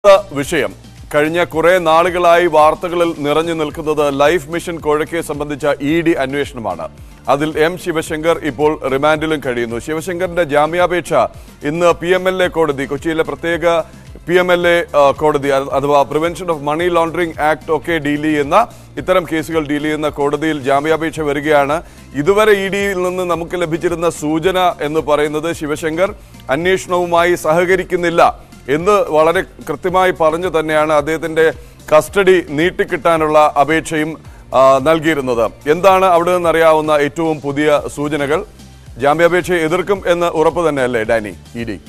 അടുത്ത വിഷയം കഴിഞ്ഞ കുറെ നാളുകളായി വാർത്തകളിൽ നിറഞ്ഞു നിൽക്കുന്നത് ലൈഫ് മിഷൻ കോഴക്കയെ സംബന്ധിച്ച ഇ ഡി അന്വേഷണമാണ് അതിൽ എം ശിവശങ്കർ ഇപ്പോൾ റിമാൻഡിലും കഴിയുന്നു ശിവശങ്കറിന്റെ ജാമ്യാപേക്ഷ ഇന്ന് പി എം എൽ എ കോടതി കൊച്ചിയിലെ പ്രത്യേക പി എം എൽ എ കോടതി അത് അഥവാ prevention of money laundering act ഒക്കെ ഡീൽ ചെയ്യുന്ന ഇത്തരം കേസുകൾ ഡീൽ ചെയ്യുന്ന കോടതിയിൽ ജാമ്യാപേക്ഷ വരികയാണ് ഇതുവരെ ഇ ഡിയിൽ നിന്ന് നമുക്ക് ലഭിച്ചിരുന്ന സൂചന എന്ന് പറയുന്നത് ശിവശങ്കർ അന്വേഷണവുമായി സഹകരിക്കുന്നില്ല എന്ന് വളരെ കൃത്യമായി പറഞ്ഞു തന്നെയാണ് അദ്ദേഹത്തിന്റെ കസ്റ്റഡി നീട്ടിക്കിട്ടാനുള്ള അപേക്ഷയും ആ, നൽകിയിരുന്നത് എന്താണ് അവിടെ നിന്നറിയാവുന്ന ഏറ്റവും പുതിയ സൂചനകൾ ജാമ്യാപേക്ഷയെ എതിർക്കും എന്ന് ഉറപ്പ് തന്നെയല്ലേ ഡാനി ഇ ഡി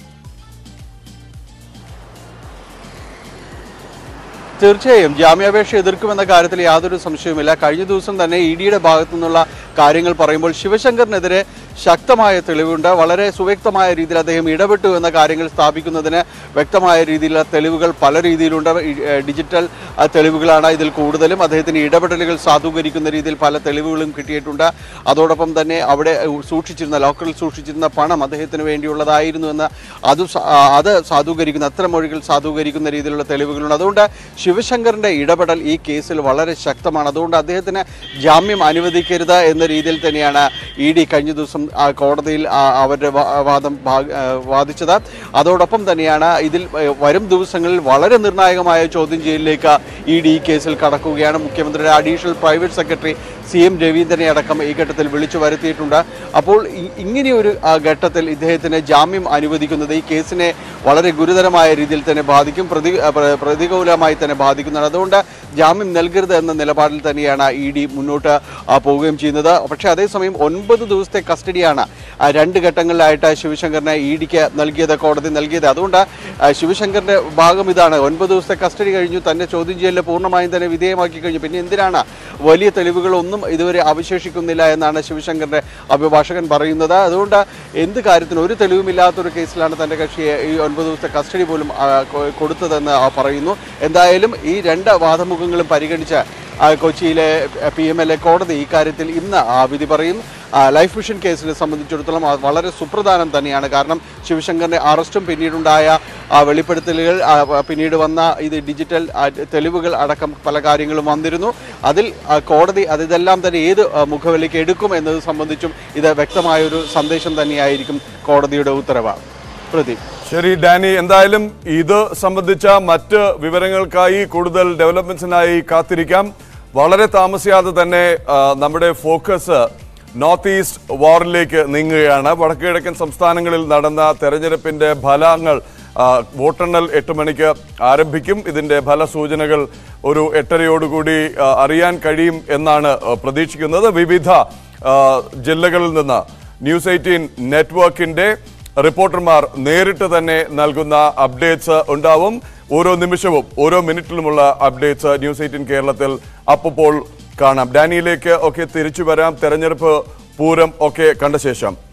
തീർച്ചയായും ജാമ്യാപേക്ഷ എതിർക്കുമെന്ന കാര്യത്തിൽ യാതൊരു സംശയവുമില്ല കഴിഞ്ഞ ദിവസം തന്നെ ഇ ഡിയുടെ ഭാഗത്തു നിന്നുള്ള കാര്യങ്ങൾ പറയുമ്പോൾ ശിവശങ്കറിനെതിരെ ശക്തമായ തെളിവുണ്ട് വളരെ സുവ്യക്തമായ രീതിയിൽ അദ്ദേഹം ഇടപെട്ടു എന്ന കാര്യങ്ങൾ സ്ഥാപിക്കുന്നതിന് വ്യക്തമായ രീതിയിലുള്ള തെളിവുകൾ പല രീതിയിലുണ്ട് ഈ, ഏ, ഡിജിറ്റൽ ആ, തെളിവുകളാണ് ഇതിൽ കൂടുതലും അദ്ദേഹത്തിന് ഇടപെടലുകൾ സാധൂകരിക്കുന്ന രീതിയിൽ പല തെളിവുകളും കിട്ടിയിട്ടുണ്ട് അതോടൊപ്പം തന്നെ അവിടെ സൂക്ഷിച്ചിരുന്ന ലോക്കറിൽ സൂക്ഷിച്ചിരുന്ന പണം അദ്ദേഹത്തിന് വേണ്ടിയുള്ളതായിരുന്നു എന്ന് അത് സ- ആ, അത് സാധൂകരിക്കുന്ന അത്തരം മൊഴികൾ സാധൂകരിക്കുന്ന രീതിയിലുള്ള തെളിവുകളുണ്ട് അതുകൊണ്ട് ശിവശങ്കറിന്റെ ഇടപെടൽ ഈ കേസിൽ വളരെ ശക്തമാണ് അതുകൊണ്ട് അദ്ദേഹത്തിന് ജാമ്യം അനുവദിക്കരുത് എന്ന രീതിയിൽ തന്നെയാണ് ഇ ഡി കഴിഞ്ഞ ദിവസം ആ, കോടതിയിൽ ആ, അവരുടെ വാ- വാദം ഭാഗ- ആ, വാദിച്ചത് അതോടൊപ്പം തന്നെയാണ് ഇതിൽ ഏ, വരും ദിവസങ്ങളിൽ വളരെ നിർണായകമായ ചോദ്യം ചെയ്യലിലേക്ക് ഇ ഡി ഈ കേസിൽ കടക്കുകയാണ് മുഖ്യമന്ത്രിയുടെ additional private secretary C M രവീന്ദ്രനെ അടക്കം ഈ ഘട്ടത്തിൽ വിളിച്ചു വരുത്തിയിട്ടുണ്ട് അപ്പോൾ ഇ- ഇങ്ങനെയൊരു ആ, ഘട്ടത്തിൽ ഇദ്ദേഹത്തിന് ജാമ്യം അനുവദിക്കുന്നത് ഈ കേസിനെ വളരെ ഗുരുതരമായ രീതിയിൽ തന്നെ ബാധിക്കും പ്രതി ആ, പ്ര- പ്രതികൂലമായി തന്നെ ബാധിക്കുന്നതാണ് അതുകൊണ്ട് ജാമ്യം നൽകരുത് എന്ന നിലപാടിൽ തന്നെയാണ് ഇ ഡി മുന്നോട്ട് ആ, പോവുകയും ചെയ്യുന്നത് പക്ഷേ അതേസമയം ഒൻപത് ദിവസത്തെ കസ്റ്റഡിയാണ് ആ, രണ്ട് ഘട്ടങ്ങളിലായിട്ട് ശിവശങ്കറിനെ ഇ ഡിക്ക് നൽകിയത് കോടതി നൽകിയത് അതുകൊണ്ട് ആ, ശിവശങ്കറിന്റെ ഭാഗം ഇതാണ് ഒൻപത് ദിവസത്തെ കസ്റ്റഡി കഴിഞ്ഞു തന്നെ ചോദ്യം ചെയ്യലിൽ പൂർണ്ണമായും തന്നെ വിധേയമാക്കി കഴിഞ്ഞു പിന്നെ എന്തിനാണ് വലിയ തെളിവുകളൊന്നും ഇതുവരെ അവശേഷിക്കുന്നില്ല എന്നാണ് ശിവശങ്കറിന്റെ അഭിഭാഷകൻ പറയുന്നത് അതുകൊണ്ട് എന്ത് കാര്യത്തിന് ഒരു തെളിവുമില്ലാത്തൊരു കേസിലാണ് തന്റെ കക്ഷിയെ ഈ ഒൻപത് ദിവസത്തെ കസ്റ്റഡി പോലും ആ, കൊ- കൊടുത്തതെന്ന് ആ പറയുന്നു എന്തായാലും ഈ രണ്ട് വാദമുഖങ്ങളും പരിഗണിച്ച് ആ, കൊച്ചിയിലെ പി എം എൽ എ കോടതി ഇക്കാര്യത്തിൽ ഇന്ന് ആ, വിധി പറയും ആ, ലൈഫ് മിഷൻ കേസിനെ സംബന്ധിച്ചിടത്തോളം അത് വളരെ സുപ്രധാനം തന്നെയാണ് കാരണം ശിവശങ്കറിന്റെ അറസ്റ്റും പിന്നീടുണ്ടായ ആ, വെളിപ്പെടുത്തലുകൾ ആ, പിന്നീട് വന്ന ഇത് ഡിജിറ്റൽ ആ, തെളിവുകൾ അടക്കം പല കാര്യങ്ങളും വന്നിരുന്നു അതിൽ ആ, കോടതി അതിതെല്ലാം തന്നെ ഏത് ആ, മുഖവിലേക്ക് എടുക്കും എന്നത് സംബന്ധിച്ചും ഇത് വ്യക്തമായൊരു സന്ദേശം തന്നെയായിരിക്കും കോടതിയുടെ ഉത്തരവ് പ്രദീപ് ശരി ഡാനി എന്തായാലും ഇത് സംബന്ധിച്ച മറ്റ് വിവരങ്ങൾക്കായി കൂടുതൽ ഡെവലപ്മെന്റ്സിനായി കാത്തിരിക്കാം വളരെ താമസിയാതെ തന്നെ ആ, നമ്മുടെ ഫോക്കസ് നോർത്ത് ഈസ്റ്റ് വാറിലേക്ക് നീങ്ങുകയാണ് വടക്കു കിഴക്കൻ സംസ്ഥാനങ്ങളിൽ നടന്ന തെരഞ്ഞെടുപ്പിന്റെ ഫലങ്ങൾ ആ, വോട്ടെണ്ണൽ എട്ട് മണിക്ക് ആരംഭിക്കും ഇതിന്റെ ഫലസൂചനകൾ ഒരു എട്ടരയോടുകൂടി ആ, അറിയാൻ കഴിയും എന്നാണ് ആ, പ്രതീക്ഷിക്കുന്നത് വിവിധ ആ, ജില്ലകളിൽ നിന്ന് ന്യൂസ് എയ്റ്റീൻ നെറ്റ്വർക്കിന്റെ റിപ്പോർട്ടർമാർ നേരിട്ട് തന്നെ നൽകുന്ന അപ്ഡേറ്റ്സ് ഉണ്ടാവും ഓരോ നിമിഷവും ഓരോ മിനിറ്റിലുമുള്ള അപ്ഡേറ്റ്സ് ന്യൂസ് എയ്റ്റീൻ കേരളത്തിൽ അപ്പോൾ കാണാം ഡാനിയിലേക്ക് ഒക്കെ തിരിച്ചു വരാം തെരഞ്ഞെടുപ്പ് പൂരം ഒക്കെ കണ്ട ശേഷം